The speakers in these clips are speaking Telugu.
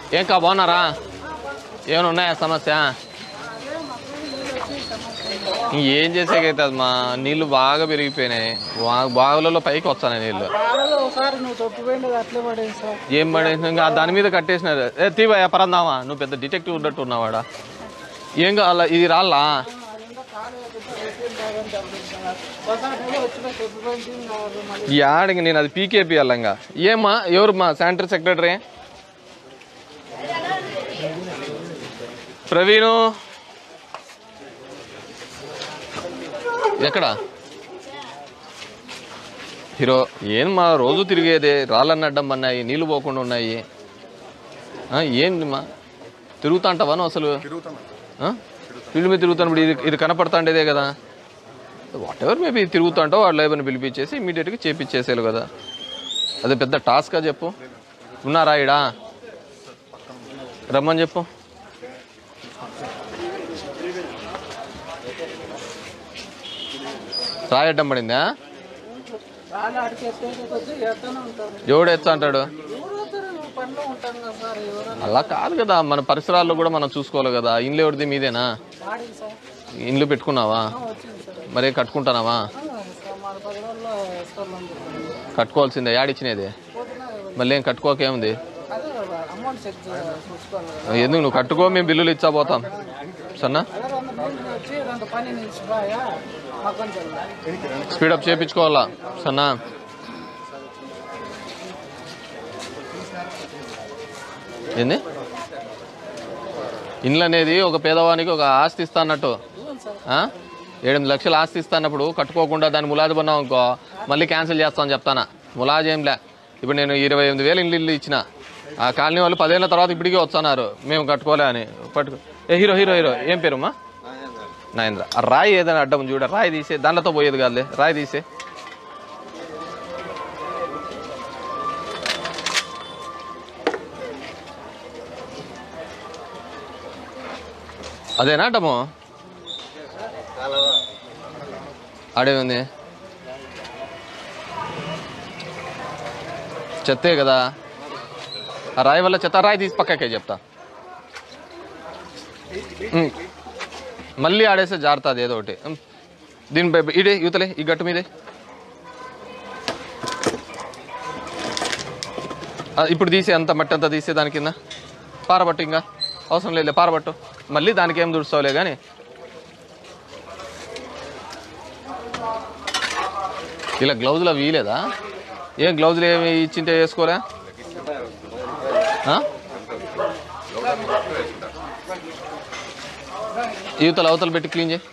ఏం కా బాగున్నారా ఏమైనా ఉన్నాయా సమస్య ఏం చేసేకైతుంది మా నీళ్లు బాగా పెరిగిపోయినాయి బా- బావులలో పైకి వస్తాయి నీళ్లు బాధలో ఒకసారి నువ్వు తొప్పిపోయింది అట్లే పడేది సార్ ఏం పడేసిన ఇంకా దాని మీద కట్టేసినారు ఏ తీవా పరందామా నువ్వు పెద్ద డిటెక్టివ్ ఉన్నట్టు ఉన్నావాడా ఏం కావాలా ఇది రాళ్ళా అదంతా కాలు ఎత్తితే బాగని తగ్గిస్తున్నారు ఒకసారి వచ్చిన తొప్పిపోయింది కావాలి మళ్ళీ ఈ ఆడికి నేను అది పీకేపియాలి ఇంకా ఏమ్మా ఎవరు మా శానిటరీ సెక్రటరీ ప్రవీణు ఎక్కడ హీరో ఏం మా రోజు తిరిగేదే రాళ్ళని అడ్డం అన్నాయి నీళ్లు పోకుండా ఉన్నాయి ఆ, ఏంది మా తిరుగుతా అంటావా నువ్వు అసలు ఆ? ఫీల్డ్ మీద తిరుగుతున్నప్పుడు ఇది ఇది కనపడతాండేదే కదా వాట్ ఎవర్ మేబీ తిరుగుతుంటో వాళ్ళ లేబర్ని పిలిపించేసి ఇమీడియట్గా చేపించేసేయాలి కదా అదే పెద్ద టాస్కా చెప్పు ఉన్నారా ఇడా రమ్మని చెప్పు రాయడ్డం పడిందా రాళ్ళు అడిగి ఎత్తేసి కొద్ది ఎత్తనే ఉంటారు ఎవడు ఎత్తా అంటాడు ఎవరు వస్తారు నువ్వు పనిలో ఉంటాను కదా సార్ ఎవరు అలా కాదు కదా మన పరిసరాల్లో కూడా మనం చూసుకోవాలి కదా ఇండ్లు ఎవరిది మీదేనా వాడింది సార్ ఇండ్లు పెట్టుకున్నావా ఆ, వచ్చింది సార్ మరే కట్టుకుంటానావా ఆ, సార్ మన పది రోజుల్లో వేసుకోవాలి కట్టుకోవాల్సిందే యాడిచ్చినది పోతున్నా మళ్ళీ ఏం కట్టుకోకేముంది అదే అమౌంట్ చెక్ చూసుకోవాలి కదా ఎందుకు నువ్వు కట్టుకో మేము బిల్లులు ఇచ్చా పోతాం సన్నా అదే రెండు రోజులు వచ్చి రెండు పని నిలిచిపోయా మాకు కొంచెం స్పీడప్ చేయించుకోవాలా సన్నా ఏంది ఇండ్లు అనేది ఒక పేదవానికి ఒక ఆస్తి ఇస్తా అన్నట్టు ఆ? ఏడెనిమిది లక్షలు ఆస్తి ఇస్తానప్పుడు కట్టుకోకుండా దాన్ని ములాది పన్నాం అనుకో మళ్ళీ క్యాన్సిల్ చేస్తామని చెప్తానా ములాజ్ ఏం లే ఇప్పుడు నేను ఇరవై ఎనిమిది వేలు ఇండ్లు ఇల్లు ఇచ్చిన ఆ కాలనీ వాళ్ళు పదేళ్ల తర్వాత ఇప్పటికీ వస్తున్నారు మేము కట్టుకోలే అని పట్టుకో ఏ హీరో హీరో హీరో ఏం పేరుమా నాయంద్ర ఆ రాయి ఏదైనా అడ్డం చూడ రాయి తీసే దండతో పోయేది కాదులే రాయి తీసే అదేనా అడ్డము ఆడే ఉంది చెత్తే కదా ఆ రాయి వల్ల చెత్త రాయి తీసి పక్కకే చెప్తా ఉమ్. మళ్ళీ ఆడేస్తే జారుతుంది ఏదో ఒకటి ఉమ్. దీనిపై ఇడే యువతలే ఈ గట్టు మీదే ఆ, ఇప్పుడు తీసే అంత మట్టి అంతా తీసే దాని కింద పారబట్టు ఇంకా అవసరం లేదు పారబట్టు మళ్ళీ దానికి ఏం దుడుస్తావులే కానీ ఇలా గ్లౌజులు అవి ఇయలేదా ఏం గ్లౌజులు ఏమి ఇచ్చింటే వేసుకోలే ఆ? యువతలు అవతలు పెట్టి క్లీన్ చేయి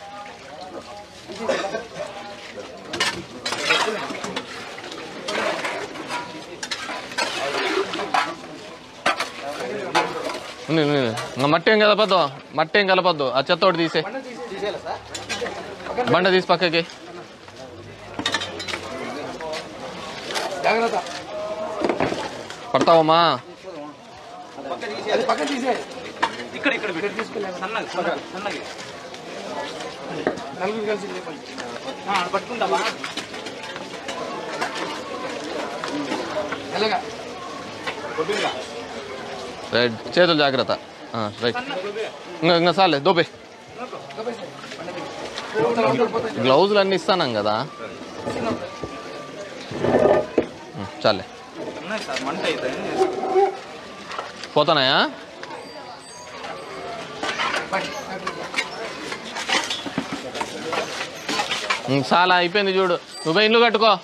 ఉంది, ఉంది, ఉంది. ఇంకా మట్టి ఏం కలపద్దు మట్టి ఏం కలపద్దు ఆ చెత్త ఒకటి తీసే బండ తీసి పక్కకి జాగ్రత్త పడతావమ్మా అది పక్కన తీసే ఇక్కడ ఇక్కడ పెట్టు. సన్నగా సన్నగా సన్నగా నలుగురు కలిసి లేపండి. ఆ, ఆడ పట్టుకుంటావా ఎలాగా రైట్ చేతులు జాగ్రత్త ఆ, రైట్ ఇంకా ఇంకా సార్లే దోపే గ్లౌజులు అన్నీ ఇస్తానం కదా ఉం, చాలే ఉన్నాయి సార్ మంట అయితే పోతానాయా ఉం, చాలా అయిపోయింది చూడు నువ్వే ఇల్లు కట్టుకో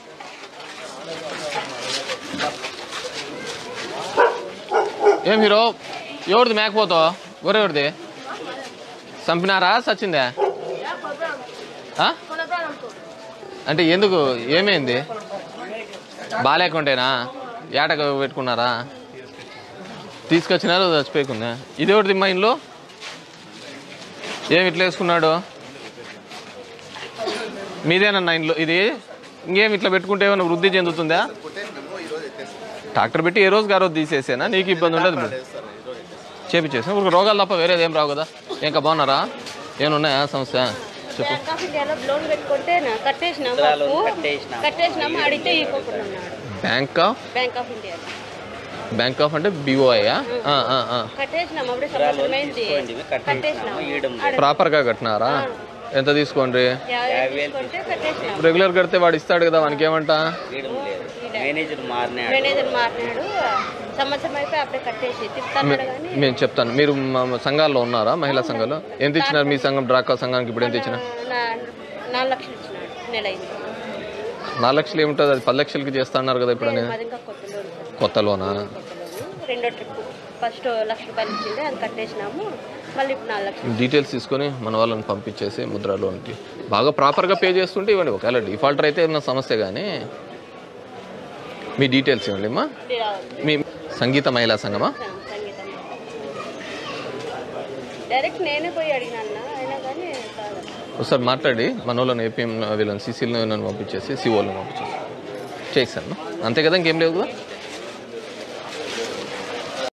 ఏం హీరో ఎవరిది మేకపోతో ఎవరెవరిది చంపినారా సచ్చిందా ఆ? అంటే ఎందుకు ఏమైంది బాగాలేకుంటేనా ఏటకు పెట్టుకున్నారా తీసుకొచ్చినారు చచ్చిపోయకుందా ఇది ఒకటి మా ఇంట్లో ఏమి ఇట్లా వేసుకున్నాడు మీదేనన్నా ఇంట్లో ఇది ఇంకేం ఇట్లా పెట్టుకుంటే ఏమైనా వృద్ధి చెందుతుందా ట్రాక్టర్ పెట్టి ఏ రోజుకి ఆ రోజు తీసేసేనా నీకు ఇబ్బంది ఉండదు ఇప్పుడు చేపించేసా ఇప్పుడు రోగాలు తప్ప వేరేది ఏం రావు కదా ఇంకా బాగున్నారా ఏమన్నాయా సమస్య చెప్పు బ్యాంక్ ఆఫ్ ఇండియాలో లోన్ పెట్టుకుంటే నా కట్టేసినాము అప్పు కట్టేసినాము అడిగితే ఇవ్వకుండా ఉన్నాడు bank of bank of India bank of అంటే బీఓఐయా కట్టేసినాం అప్పుడే సంవత్సరం అయింది కట్టేసినాం ఆడ ప్రాపర్గా కట్టినారా ఎంత తీసుకోండి యాభై తీసుకుంటే కట్టేసినాం రెగ్యులర్ కడితే వాడు ఇస్తాడు కదా వానికి ఏమంట మేనేజర్ మారినాడు మేనేజర్ మారినాడు సంవత్సరం అయిపోయి అప్పుడే కట్టేసి తిప్పుతున్నాడు కానీ మేము చెప్తాను మీరు మా సంఘాల్లో ఉన్నారా మహిళా సంఘాలు ఎంత ఇచ్చినారు మీ సంఘం డ్రాకా సంఘానికి ఇప్పుడు ఎంత ఇచ్చిన నా- నాలుగు లక్షలు ఇచ్చినాడు నెల అయింది నాలుగు లక్షలు ఏముంటుంది అది పది లక్షలకి చేస్తా అన్నారు కదా ఇప్పుడు అనేది అది ఇంకా కొత్త లోన్ సార్ కొత్త లోనా కొత్త లోను రెండో ట్రిప్ ఫస్ట్ లక్ష రూపాయలు ఇచ్చింది అది కట్టేసినాము మళ్ళీ ఇప్పుడు నాలుగు లక్షలు డీటెయిల్స్ తీసుకొని మన వాళ్ళని పంపించేసి ముద్రా లోన్కి బాగా ప్రాపర్గా పే చేస్తుంటే ఇవ్వండి ఒకవేళ డిఫాల్టర్ అయితే ఏమైనా సమస్య కానీ మీ డీటెయిల్స్ ఇవ్వండి అమ్మా మీ సంగీత మహిళా సంఘమా సంగీతం డైరెక్ట్ నేనే పోయి అడిగినాను అయినా కానీ కాదు ఒకసారి మాట్లాడి మన వాళ్ళని ఏపీఎం వీళ్ళని సీసీలను పంపించేసి సిఓలను పంపించేసి చేస్తాను అంతే కదా ఇంకేం లేదు కదా